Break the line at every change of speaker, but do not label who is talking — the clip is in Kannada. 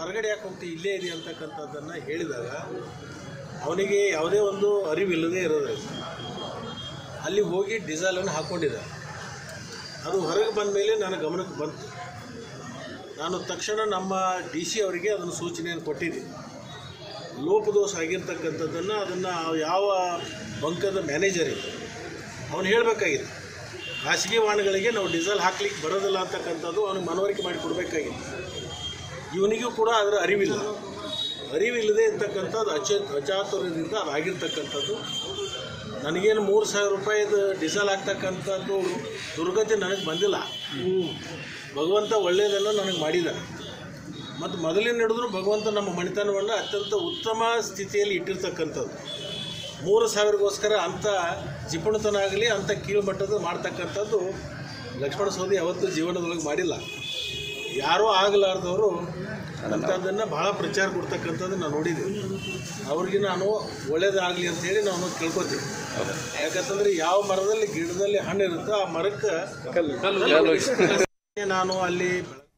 ಹೊರಗಡೆ ಯಾಕೆ ಹೋಗ್ತಿ ಇಲ್ಲೇ ಇದೆ ಅಂತಕ್ಕಂಥದ್ದನ್ನು ಹೇಳಿದಾಗ ಅವನಿಗೆ ಯಾವುದೇ ಒಂದು ಅರಿವಿಲ್ಲದೆ ಇರೋದ್ರಿಂದ ಅಲ್ಲಿ ಹೋಗಿ ಡಿಸೈಲನ್ನು ಹಾಕ್ಕೊಂಡಿದ್ದ ಅದು ಹೊರಗೆ ಬಂದ ಮೇಲೆ ನನ್ನ ಗಮನಕ್ಕೆ ಬಂತು ನಾನು ತಕ್ಷಣ ನಮ್ಮ ಡಿ ಸಿ ಅವರಿಗೆ ಅದನ್ನು ಸೂಚನೆಯನ್ನು ಕೊಟ್ಟಿದ್ದೆ ಲೋಪದೋಷ ಆಗಿರ್ತಕ್ಕಂಥದ್ದನ್ನು ಅದನ್ನು ಯಾವ ಬಂಕದ ಮ್ಯಾನೇಜರ್ ಇದೆ ಅವನು ಹೇಳಬೇಕಾಗಿದೆ ಖಾಸಗಿ ವಾಹನಗಳಿಗೆ ನಾವು ಡೀಸೆಲ್ ಹಾಕ್ಲಿಕ್ಕೆ ಬರೋದಿಲ್ಲ ಅಂತಕ್ಕಂಥದ್ದು ಅವನಿಗೆ ಮನವರಿಕೆ ಮಾಡಿ ಕೊಡಬೇಕಾಗಿತ್ತು ಇವನಿಗೂ ಕೂಡ ಅದರ ಅರಿವಿಲ್ಲ ಅರಿವಿಲ್ಲದೆ ಇರ್ತಕ್ಕಂಥದ್ದು ಅಚ ಅಚಾತುರ್ಯದಿಂದ ಅದಾಗಿರ್ತಕ್ಕಂಥದ್ದು ನನಗೇನು ಮೂರು ಸಾವಿರ ರೂಪಾಯಿದು ಡೀಸೆಲ್ ಹಾಕ್ತಕ್ಕಂಥದ್ದು ದುರ್ಗತಿ ನನಗೆ ಬಂದಿಲ್ಲ ಭಗವಂತ ಒಳ್ಳೆಯದನ್ನು ನನಗೆ ಮಾಡಿದ್ದಾನೆ ಮತ್ತು ಮೊದಲಿನ ಹಿಡಿದ್ರು ಭಗವಂತ ನಮ್ಮ ಮಣಿತನವನ್ನು ಅತ್ಯಂತ ಉತ್ತಮ ಸ್ಥಿತಿಯಲ್ಲಿ ಇಟ್ಟಿರ್ತಕ್ಕಂಥದ್ದು ಮೂರು ಸಾವಿರಗೋಸ್ಕರ ಅಂಥ ಜಿಪುಣತನ ಆಗಲಿ ಅಂಥ ಕೀಳುಮಟ್ಟದ ಮಾಡ್ತಕ್ಕಂಥದ್ದು ಲಕ್ಷ್ಮಣ ಸೌದಿ ಯಾವತ್ತೂ ಜೀವನದೊಳಗೆ ಮಾಡಿಲ್ಲ ಯಾರೋ ಆಗಲಾರ್ದವರು ಅಂಥದ್ದನ್ನು ಭಾಳ ಪ್ರಚಾರ ಕೊಡ್ತಕ್ಕಂಥದ್ದು ನಾನು ನೋಡಿದ್ದೀನಿ ಅವ್ರಿಗೆ ನಾನು ಒಳ್ಳೇದಾಗಲಿ ಅಂತೇಳಿ ನಾನು ಕೇಳ್ಕೊತೀನಿ ಯಾಕಂತಂದ್ರೆ ಯಾವ ಮರದಲ್ಲಿ ಗಿಡದಲ್ಲಿ ಹಣ್ಣು ಇರುತ್ತೋ ಆ ಮರಕ್ಕೆ ನಾನು ಅಲ್ಲಿ